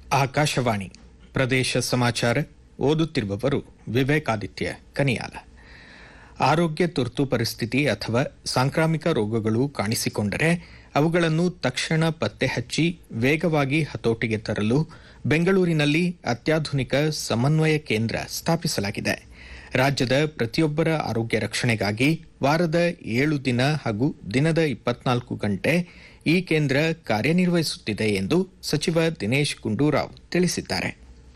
ಆಕಾಶವಾಣಿ ಪ್ರದೇಶ ಸಮಾಚಾರ ಓದುತ್ತಿರುವವರು ವಿವೇಕಾದಿತ್ಯ ಕನಿಯಾಲ ಆರೋಗ್ಯ ತುರ್ತು ಪರಿಸ್ಥಿತಿ ಅಥವಾ ಸಾಂಕ್ರಾಮಿಕ ರೋಗಗಳು ಕಾಣಿಸಿಕೊಂಡರೆ ಅವುಗಳನ್ನು ತಕ್ಷಣ ಪತ್ತೆ ಹಚ್ಚಿ ವೇಗವಾಗಿ ಹತೋಟಿಗೆ ತರಲು ಬೆಂಗಳೂರಿನಲ್ಲಿ ಅತ್ಯಾಧುನಿಕ ಸಮನ್ವಯ ಕೇಂದ್ರ ಸ್ಥಾಪಿಸಲಾಗಿದೆ ರಾಜ್ಯದ ಪ್ರತಿಯೊಬ್ಬರ ಆರೋಗ್ಯ ರಕ್ಷಣೆಗಾಗಿ ವಾರದ ಏಳು ದಿನ ಹಾಗೂ ದಿನದ ಇಪ್ಪತ್ನಾಲ್ಕು ಗಂಟೆ ಈ ಕೇಂದ್ರ ಕಾರ್ಯನಿರ್ವಹಿಸುತ್ತಿದೆ ಎಂದು ಸಚಿವ ದಿನೇಶ್ ಗುಂಡೂರಾವ್ ತಿಳಿಸಿದ್ದಾರೆ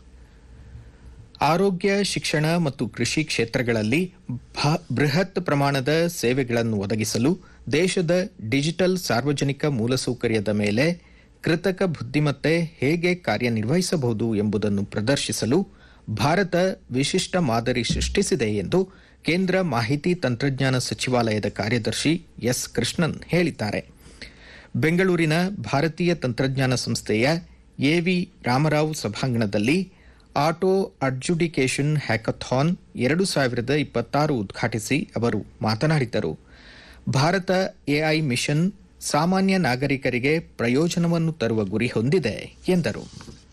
ಆರೋಗ್ಯ ಶಿಕ್ಷಣ ಮತ್ತು ಕೃಷಿ ಕ್ಷೇತ್ರಗಳಲ್ಲಿ ಭ- ಬೃಹತ್ ಪ್ರಮಾಣದ ಸೇವೆಗಳನ್ನು ಒದಗಿಸಲು ದೇಶದ ಡಿಜಿಟಲ್ ಸಾರ್ವಜನಿಕ ಮೂಲಸೌಕರ್ಯದ ಮೇಲೆ ಕೃತಕ ಬುದ್ಧಿಮತ್ತೆ ಹೇಗೆ ಕಾರ್ಯನಿರ್ವಹಿಸಬಹುದು ಎಂಬುದನ್ನು ಪ್ರದರ್ಶಿಸಲು ಭಾರತ ವಿಶಿಷ್ಟ ಮಾದರಿ ಸೃಷ್ಟಿಸಿದೆ ಎಂದು ಕೇಂದ್ರ ಮಾಹಿತಿ ತಂತ್ರಜ್ಞಾನ ಸಚಿವಾಲಯದ ಕಾರ್ಯದರ್ಶಿ ಎಸ್ ಕೃಷ್ಣನ್ ಹೇಳಿದ್ದಾರೆ ಬೆಂಗಳೂರಿನ ಭಾರತೀಯ ತಂತ್ರಜ್ಞಾನ ಸಂಸ್ಥೆಯ ಎವಿ ರಾಮರಾವ್ ಸಭಾಂಗಣದಲ್ಲಿ ಆಟೋ ಅಡ್ಜುಡಿಕೇಷನ್ ಹ್ಯಾಕಥಾನ್ ಎರಡು ಸಾವಿರದ ಇಪ್ಪತ್ತಾರು ಉದ್ಘಾಟಿಸಿ ಅವರು ಮಾತನಾಡಿದರು ಭಾರತ ಎಐ ಮಿಷನ್ ಸಾಮಾನ್ಯ ನಾಗರಿಕರಿಗೆ ಪ್ರಯೋಜನವನ್ನು ತರುವ ಗುರಿ ಹೊಂದಿದೆ ಎಂದರು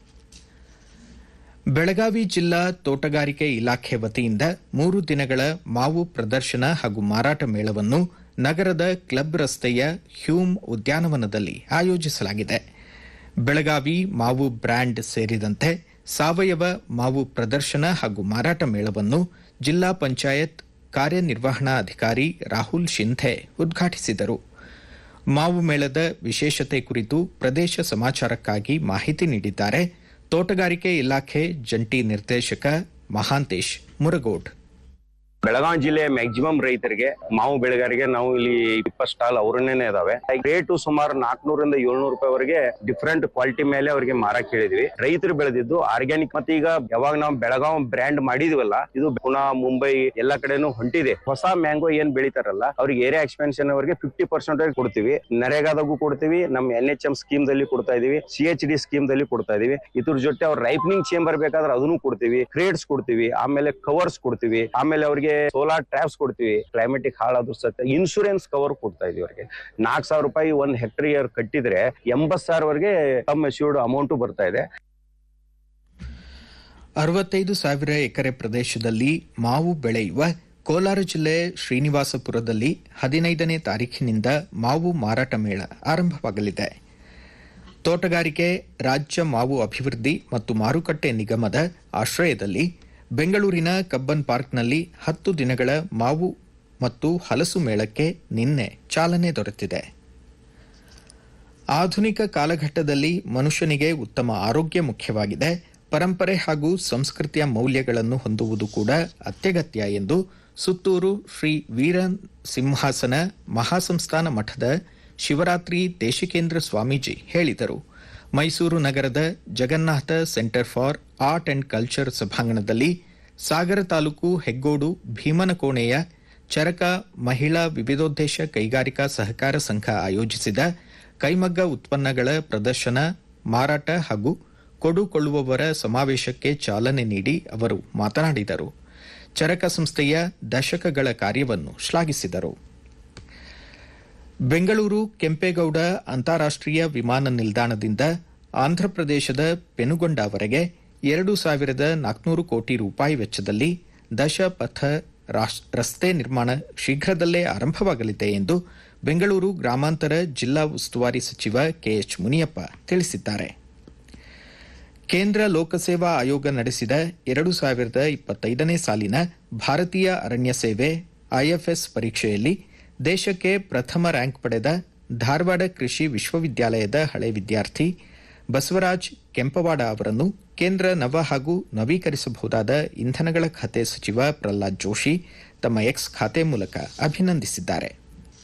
ಬೆಳಗಾವಿ ಜಿಲ್ಲಾ ತೋಟಗಾರಿಕೆ ಇಲಾಖೆ ವತಿಯಿಂದ ಮೂರು ದಿನಗಳ ಮಾವು ಪ್ರದರ್ಶನ ಹಾಗೂ ಮಾರಾಟ ಮೇಳವನ್ನು ನಗರದ ಕ್ಲಬ್ ರಸ್ತೆಯ ಹ್ಯೂಮ್ ಉದ್ಯಾನವನದಲ್ಲಿ ಆಯೋಜಿಸಲಾಗಿದೆ ಬೆಳಗಾವಿ ಮಾವು ಬ್ರ್ಯಾಂಡ್ ಸೇರಿದಂತೆ ಸಾವಯವ ಮಾವು ಪ್ರದರ್ಶನ ಹಾಗೂ ಮಾರಾಟ ಮೇಳವನ್ನು ಜಿಲ್ಲಾ ಪಂಚಾಯತ್ ಕಾರ್ಯನಿರ್ವಹಣಾ ಅಧಿಕಾರಿ ರಾಹುಲ್ ಶಿಂಧೆ ಉದ್ಘಾಟಿಸಿದರು ಮಾವು ಮೇಳದ ವಿಶೇಷತೆ ಕುರಿತು ಪ್ರದೇಶ ಸಮಾಚಾರಕ್ಕಾಗಿ ಮಾಹಿತಿ ನೀಡಿದ್ದಾರೆ ತೋಟಗಾರಿಕೆ ಇಲಾಖೆ ಜಂಟಿ ನಿರ್ದೇಶಕ ಮಹಾಂತೇಶ್ ಮುರಗೋಡ್ ಬೆಳಗಾವಿ ಜಿಲ್ಲೆಯ ಮ್ಯಾಕ್ಸಿಮಮ್ ರೈತರಿಗೆ ಮಾವು ಬೆಳೆಗಾರರಿಗೆ ನಾವು ಇಲ್ಲಿ ಇಪ್ಪತ್ತು ಸ್ಟಾಲ್ ಅವ್ರನ್ನೇ ಇದಾವೆ ರೇಟು ಸುಮಾರು ನಾಲ್ಕನೂರಿಂದ ಏಳ್ನೂರು ರೂಪಾಯಿವರೆಗೆ ಡಿಫ್ರೆಂಟ್ ಕ್ವಾಲಿಟಿ ಮೇಲೆ ಅವರಿಗೆ ಮಾರಕ್ ಹೇಳಿದ್ವಿ ರೈತರು ಬೆಳೆದಿದ್ದು ಆರ್ಗ್ಯಾನಿಕ್ ಮತ್ತೆ ಈಗ ಯಾವಾಗ ನಾವು ಬೆಳಗಾವ್ ಬ್ರ್ಯಾಂಡ್ ಮಾಡಿದ್ವಲ್ಲ ಇದು ಪುನಾ ಮುಂಬೈ ಎಲ್ಲಾ ಕಡೆನೂ ಹೊಂಟಿದೆ ಹೊಸ ಮ್ಯಾಂಗೋ ಏನ್ ಬೆಳಿತಾರಲ್ಲ ಅವ್ರಿಗೆ ಏರಿಯಾ ಎಕ್ಸ್ಪೆನ್ಷನ್ ಅವರಿಗೆ ಫಿಫ್ಟಿ ಪರ್ಸೆಂಟ್ ಕೊಡ್ತೀವಿ ನರೇಗಾದಾಗೂ ಕೊಡ್ತೀವಿ ನಮ್ಮ ಎನ್ ಎಚ್ ಎಂ ಸ್ಕೀಮ್ ದಲ್ಲಿ ಕೊಡ್ತಾ ಇದೀವಿ ಸಿ ಎಚ್ ಡಿ ಸ್ಕೀಮ್ ದಲ್ಲಿ ಕೊಡ್ತಾ ಇದೀವಿ ಇದ್ರ ಜೊತೆ ಅವ್ರ ರೈಪನಿಂಗ್ ಚೇಂಬರ್ ಬೇಕಾದ್ರೆ ಅದನ್ನು ಕೊಡ್ತೀವಿ ಕ್ರೇಡ್ಸ್ ಕೊಡ್ತೀವಿ ಆಮೇಲೆ ಕವರ್ಸ್ ಕೊಡ್ತೀವಿ ಆಮೇಲೆ ಅವ್ರಿಗೆ ಸೋಲಾರ್ ಟ್ರಾಪ್ಸ್ ಕೊಡ್ತೀವಿ ಕ್ಲೈಮೆಟಿಕ್ ಹಾಳಾದ್ರು ಸತ್ಯ ಇನ್ಶೂರೆನ್ಸ್ ಕವರ್ ಕೊಡ್ತಾ ಇದೀವಿ ಅವ್ರಿಗೆ ನಾಲ್ಕು ಸಾವಿರ ರೂಪಾಯಿ ಒಂದ್ ಹೆಕ್ಟರ್ ಕಟ್ಟಿದ್ರೆ ಎಂಬತ್ ಸಾವಿರವರೆಗೆ ಕಮ್ ಅಶ್ಯೂರ್ಡ್ ಅಮೌಂಟ್ ಬರ್ತಾ ಇದೆ ಅರವತ್ತೈದು ಸಾವಿರ ಎಕರೆ ಪ್ರದೇಶದಲ್ಲಿ ಮಾವು ಬೆಳೆಯುವ ಕೋಲಾರ ಜಿಲ್ಲೆ ಶ್ರೀನಿವಾಸಪುರದಲ್ಲಿ ಹದಿನೈದನೇ ತಾರೀಖಿನಿಂದ ಮಾವು ಮಾರಾಟ ಮೇಳ ಆರಂಭವಾಗಲಿದೆ ತೋಟಗಾರಿಕೆ ರಾಜ್ಯ ಮಾವು ಅಭಿವೃದ್ಧಿ ಮತ್ತು ಮಾರುಕಟ್ಟೆ ನಿಗಮದ ಆಶ್ರಯದಲ್ಲಿ ಬೆಂಗಳೂರಿನ ಕಬ್ಬನ್ ಪಾರ್ಕ್ನಲ್ಲಿ ಹತ್ತು ದಿನಗಳ ಮಾವು ಮತ್ತು ಹಲಸು ಮೇಳಕ್ಕೆ ನಿನ್ನೆ ಚಾಲನೆ ದೊರೆತಿದೆ ಆಧುನಿಕ ಕಾಲಘಟ್ಟದಲ್ಲಿ ಮನುಷ್ಯನಿಗೆ ಉತ್ತಮ ಆರೋಗ್ಯ ಮುಖ್ಯವಾಗಿದೆ ಪರಂಪರೆ ಹಾಗೂ ಸಂಸ್ಕೃತಿಯ ಮೌಲ್ಯಗಳನ್ನು ಹೊಂದುವುದು ಕೂಡ ಅತ್ಯಗತ್ಯ ಎಂದು ಸುತ್ತೂರು ಶ್ರೀ ವೀರ ಸಿಂಹಾಸನ ಮಹಾಸಂಸ್ಥಾನ ಮಠದ ಶಿವರಾತ್ರಿ ದೇಶಿಕೇಂದ್ರ ಸ್ವಾಮೀಜಿ ಹೇಳಿದರು ಮೈಸೂರು ನಗರದ Jagannatha centre for art and culture ಸಭಾಂಗಣದಲ್ಲಿ ಸಾಗರ ತಾಲೂಕು ಹೆಗ್ಗೋಡು ಭೀಮನಕೋಣೆಯ ಚರಕ ಮಹಿಳಾ ವಿವಿಧೋದ್ದೇಶ ಕೈಗಾರಿಕಾ ಸಹಕಾರ ಸಂಘ ಆಯೋಜಿಸಿದ ಕೈಮಗ್ಗ ಉತ್ಪನ್ನಗಳ ಪ್ರದರ್ಶನ ಮಾರಾಟ ಹಾಗೂ ಕೊಡುಕೊಳ್ಳುವವರ ಸಮಾವೇಶಕ್ಕೆ ಚಾಲನೆ ನೀಡಿ ಅವರು ಮಾತನಾಡಿದರು ಚರಕ ಸಂಸ್ಥೆಯ ದಶಕಗಳ ಕಾರ್ಯವನ್ನು ಶ್ಲಾಘಿಸಿದರು ಬೆಂಗಳೂರು ಕೆಂಪೇಗೌಡ ಅಂತಾರಾಷ್ಟೀಯ ವಿಮಾನ ನಿಲ್ದಾಣದಿಂದ ಆಂಧ್ರಪ್ರದೇಶದ ಪೆನುಗೊಂಡವರೆಗೆ ಎರಡು ಸಾವಿರದ ನಾಲ್ಕುನೂರು ಕೋಟಿ ರೂಪಾಯಿ ವೆಚ್ಚದಲ್ಲಿ ದಶಪಥ ರಾಸ್- ರಸ್ತೆ ನಿರ್ಮಾಣ ಶೀಘ್ರದಲ್ಲೇ ಆರಂಭವಾಗಲಿದೆ ಎಂದು ಬೆಂಗಳೂರು ಗ್ರಾಮಾಂತರ ಜಿಲ್ಲಾ ಉಸ್ತುವಾರಿ ಸಚಿವ ಕೆಎಚ್ ಮುನಿಯಪ್ಪ ತಿಳಿಸಿದ್ದಾರೆ ಕೇಂದ್ರ ಲೋಕಸೇವಾ ಆಯೋಗ ನಡೆಸಿದ ಎರಡು ಸಾವಿರದ ಇಪ್ಪತ್ತೈದನೇ ಸಾಲಿನ ಭಾರತೀಯ ಅರಣ್ಯ ಸೇವೆ ಐಎಫ್ಎಸ್ ಪರೀಕ್ಷೆಯಲ್ಲಿ ದೇಶಕ್ಕೆ ಪ್ರಥಮ ರ್ಯಾಂಕ್ ಪಡೆದ ಧಾರವಾಡ ಕೃಷಿ ವಿಶ್ವವಿದ್ಯಾಲಯದ ಹಳೆ ವಿದ್ಯಾರ್ಥಿ ಬಸವರಾಜ್ ಕೆಂಪವಾಡ ಅವರನ್ನು ಕೇಂದ್ರ ನವ ಹಾಗೂ ನವೀಕರಿಸಬಹುದಾದ ಇಂಧನಗಳ ಖಾತೆ ಸಚಿವ ಪ್ರಹ್ಲಾದ್ ಜೋಶಿ ತಮ್ಮ ಎಕ್ಸ್ ಖಾತೆ ಮೂಲಕ ಅಭಿನಂದಿಸಿದ್ದಾರೆ